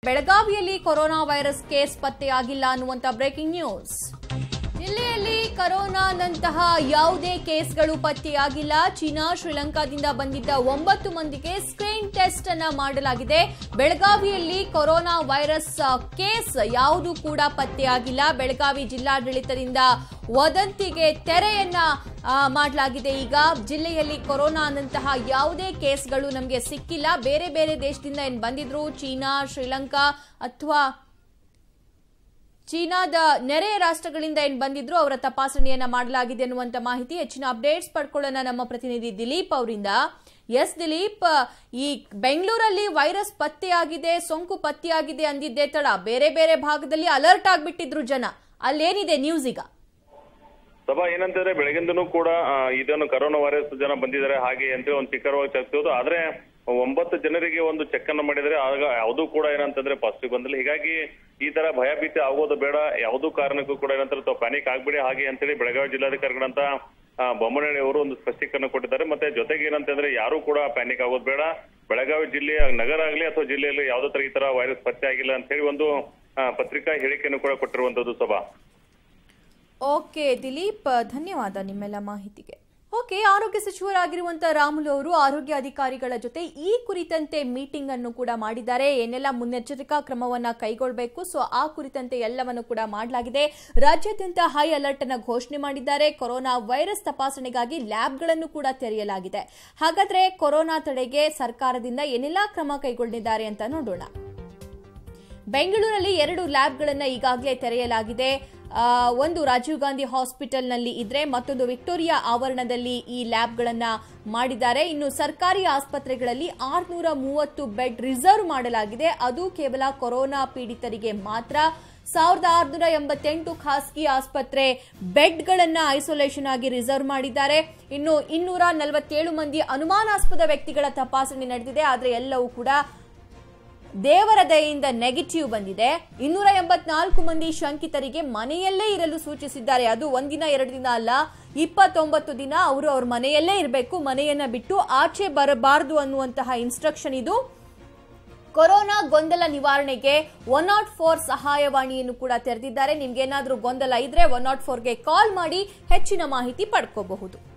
ಬೆಳಗಾವಿಯಲ್ಲಿ corona virus case ಪತ್ತೆಯಾಗಿಲ್ಲ ಅನ್ನುವಂತ ಬ್ರೇಕಿಂಗ್ ನ್ಯೂಸ್ ಜಿಲ್ಲೆಯಲ್ಲಿ ಕೊರೋನಾದಂತಹ ಯಾವುದೇ ಕೇಸ್ಗಳು ಪತ್ತೆಯಾಗಿಲ್ಲ ಚೀನಾ ಶ್ರೀಲಂಕಾದಿಂದ ಬಂದಿದ್ದ ಒಂಬತ್ತು ಮಂದಿಗೆ ಸ್ಕ್ರೀನ್ ಟೆಸ್ಟ್ ಅನ್ನ ಮಾಡಲಾಗಿದೆ ಬೆಳಗಾವಿಯಲ್ಲಿ ಕೊರೋನಾ ವೈರಸ್ ಆ, ಕೇಸ್ ಯಾವುದು ಕೂಡ ಪತ್ತೆಯಾಗಿಲ್ಲ ಬೆಳಗಾವಿ ಜಿಲ್ಲಾಡಳಿತದಿಂದ ವದಂತಿಗೆ ತೆರೆಯನ್ನ ಆ, ಮಾಡಲಾಗಿದೆ ಈಗ ಜಿಲ್ಲೆಯಲ್ಲಿ ಕೊರೋನಾದಂತಹ ಯಾವುದೇ ಕೇಸ್ಗಳು ನಮಗೆ ಸಿಕ್ಕಿಲ್ಲ ಬೇರೆ ಬೇರೆ ದೇಶದಿಂದ ಏನ್ ಬಂದಿದ್ರು ಚೀನಾ ಶ್ರೀಲಂಕಾ ಅಥವಾ ಚೀನಾದ ನೆರೆಯ ರಾಷ್ಟ್ರಗಳಿಂದ ಏನ್ ಬಂದಿದ್ರು ಅವರ ತಪಾಸಣೆಯನ್ನ ಮಾಡಲಾಗಿದೆ ಅನ್ನುವಂತ ಮಾಹಿತಿ ಹೆಚ್ಚಿನ ಅಪ್ಡೇಟ್ಸ್ ಪಡ್ಕೊಳ್ಳೋಣ ನಮ್ಮ ಪ್ರತಿನಿಧಿ ದಿಲೀಪ್ ಅವರಿಂದ ಎಸ್ ದಿಲೀಪ್ ಈ ಬೆಂಗಳೂರಲ್ಲಿ ವೈರಸ್ ಪತ್ತೆಯಾಗಿದೆ ಸೋಂಕು ಪತ್ತೆಯಾಗಿದೆ ಅಂದಿದ್ದೇ ತಡ ಬೇರೆ ಬೇರೆ ಭಾಗದಲ್ಲಿ ಅಲರ್ಟ್ ಆಗ್ಬಿಟ್ಟಿದ್ರು ಜನ ಅಲ್ಲೇನಿದೆ ನ್ಯೂಸ್ ಈಗ ಸಭಾ ಏನಂತಂದ್ರೆ ಬೆಳಗಿಂದನೂ ಕೂಡ ಆ, ಇದನ್ನು ಕರೋನಾ ವೈರಸ್ ಜನ ಬಂದಿದ್ದಾರೆ ಹಾಗೆ ಅಂತ ಒಂದು ಚಿಕ್ಕರವಾಗಿ ಚರ್ಚಿಸೋದು ಆದ್ರೆ ಒಂಬತ್ತು ಜನರಿಗೆ ಒಂದು ಚೆಕ್ ಅನ್ನು ಮಾಡಿದ್ರೆ ಆಗ ಯಾವುದೂ ಕೂಡ ಏನಂತಂದ್ರೆ ಪಾಸಿಟಿವ್ ಬಂದಿಲ್ಲ ಹೀಗಾಗಿ ಈ ತರ ಭಯಭೀತಿ ಆಗೋದು ಬೇಡ ಯಾವುದೂ ಕಾರಣಕ್ಕೂ ಕೂಡ ಏನಂತಾರೆ ತಾವು ಪ್ಯಾನಿಕ್ ಆಗ್ಬಿಡಿ ಹಾಗೆ ಅಂತೇಳಿ ಬೆಳಗಾವಿ ಜಿಲ್ಲಾಧಿಕಾರಿಗಳಂತ ಆ, ಬೊಮ್ಮನಹಳ್ಳಿ ಅವರು ಒಂದು ಸ್ಪಷ್ಟೀಕರಣ ಕೊಟ್ಟಿದ್ದಾರೆ ಮತ್ತೆ ಜೊತೆಗೆ ಏನಂತಂದ್ರೆ ಯಾರು ಕೂಡ ಪ್ಯಾನಿಕ್ ಆಗೋದು ಬೇಡ ಬೆಳಗಾವಿ ಜಿಲ್ಲೆಯ ನಗರ ಆಗಲಿ ಅಥವಾ ಜಿಲ್ಲೆಯಲ್ಲಿ ಯಾವುದೇ ತರ ಈ ತರ ವೈರಸ್ ಪತ್ತೆ ಆಗಿಲ್ಲ ಅಂತ ಹೇಳಿ ಒಂದು ಆ, ಪತ್ರಿಕಾ ಹೇಳಿಕೆಯನ್ನು ಕೂಡ ಕೊಟ್ಟಿರುವಂತದ್ದು ಸಭಾ ಓಕೆ ದಿಲೀಪ್ ಧನ್ಯವಾದ ನಿಮ್ಮೆಲ್ಲ ಮಾಹಿತಿಗೆ ಓಕೆ ಆರೋಗ್ಯ ಸಚಿವರಾಗಿರುವಂತಹ ರಾಮುಲು ಅವರು ಆರೋಗ್ಯ ಅಧಿಕಾರಿಗಳ ಜೊತೆ ಈ ಕುರಿತಂತೆ ಮೀಟಿಂಗ್ ಅನ್ನು ಕೂಡ ಮಾಡಿದ್ದಾರೆ ಏನೆಲ್ಲ ಮುನ್ನೆಚ್ಚರಿಕಾ ಕ್ರಮವನ್ನ ಕೈಗೊಳ್ಳಬೇಕು ಸೊ ಆ ಕುರಿತಂತೆ ಎಲ್ಲವನ್ನು ಕೂಡ ಮಾಡಲಾಗಿದೆ ರಾಜ್ಯಾದ್ಯಂತ ಹೈ ಅಲರ್ಟ್ ಅನ್ನ ಘೋಷಣೆ ಮಾಡಿದ್ದಾರೆ ಕೊರೋನಾ ವೈರಸ್ ತಪಾಸಣೆಗಾಗಿ ಲ್ಯಾಬ್ಗಳನ್ನು ಕೂಡ ತೆರೆಯಲಾಗಿದೆ ಹಾಗಾದ್ರೆ ಕೊರೋನಾ ತಡೆಗೆ ಸರ್ಕಾರದಿಂದ ಏನೆಲ್ಲ ಕ್ರಮ ಕೈಗೊಂಡಿದ್ದಾರೆ ಅಂತ ನೋಡೋಣ ಬೆಂಗಳೂರಲ್ಲಿ ಎರಡು ಲ್ಯಾಬ್ಗಳನ್ನ ಈಗಾಗಲೇ ತೆರೆಯಲಾಗಿದೆ ಆ, ಒಂದು ರಾಜೀವ್ ಗಾಂಧಿ ಹಾಸ್ಪಿಟಲ್ನಲ್ಲಿ ಇದ್ರೆ ಮತ್ತೊಂದು ವಿಕ್ಟೋರಿಯಾ ಆವರಣದಲ್ಲಿ ಈ ಲ್ಯಾಬ್ಗಳನ್ನ ಮಾಡಿದ್ದಾರೆ ಇನ್ನು ಸರ್ಕಾರಿ ಆಸ್ಪತ್ರೆಗಳಲ್ಲಿ ಆರ್ನೂರ ಮೂವತ್ತು ಬೆಡ್ ರಿಸರ್ವ್ ಮಾಡಲಾಗಿದೆ ಅದು ಕೇವಲ ಕೊರೋನಾ ಪೀಡಿತರಿಗೆ ಮಾತ್ರ ಸಾವಿರದ ಆರುನೂರ ಎಂಬತ್ತೆಂಟು ಖಾಸಗಿ ಆಸ್ಪತ್ರೆ ಬೆಡ್ಗಳನ್ನ ಐಸೋಲೇಷನ್ ಆಗಿ ರಿಸರ್ವ್ ಮಾಡಿದ್ದಾರೆ ಇನ್ನು ಇನ್ನೂರ ನಲವತ್ತೇಳು ಮಂದಿ ಅನುಮಾನಾಸ್ಪದ ವ್ಯಕ್ತಿಗಳ ತಪಾಸಣೆ ನಡೆದಿದೆ ಆದರೆ ಎಲ್ಲವೂ ಕೂಡ ದೇವರ ದಯೆಯಿಂದ ನೆಗೆಟಿವ್ ಬಂದಿದೆ ಇನ್ನೂರ ಎಂಬತ್ನಾಲ್ಕು ಮಂದಿ ಶಂಕಿತರಿಗೆ ಮನೆಯಲ್ಲೇ ಇರಲು ಸೂಚಿಸಿದ್ದಾರೆ ಅದು ಒಂದಿನ ಎರಡು ದಿನ ಅಲ್ಲ ಇಪ್ಪತ್ತೊಂಬತ್ತು ದಿನ ಅವರು ಅವ್ರ ಮನೆಯಲ್ಲೇ ಇರಬೇಕು ಮನೆಯನ್ನ ಬಿಟ್ಟು ಆಚೆ ಬರಬಾರದು ಅನ್ನುವಂತಹ ಇನ್ಸ್ಟ್ರಕ್ಷನ್ ಇದು ಕೊರೋನಾ ಗೊಂದಲ ನಿವಾರಣೆಗೆ ಒನ್ ನಾಟ್ ಫೋರ್ ಸಹಾಯವಾಣಿಯನ್ನು ಕೂಡ ತೆರೆದಿದ್ದಾರೆ ನಿಮ್ಗೇನಾದ್ರೂ ಗೊಂದಲ ಇದ್ರೆ ಒನ್ ನಾಟ್ ಫೋರ್ಗೆ ಕಾಲ್ ಮಾಡಿ ಹೆಚ್ಚಿನ ಮಾಹಿತಿ ಪಡ್ಕೋಬಹುದು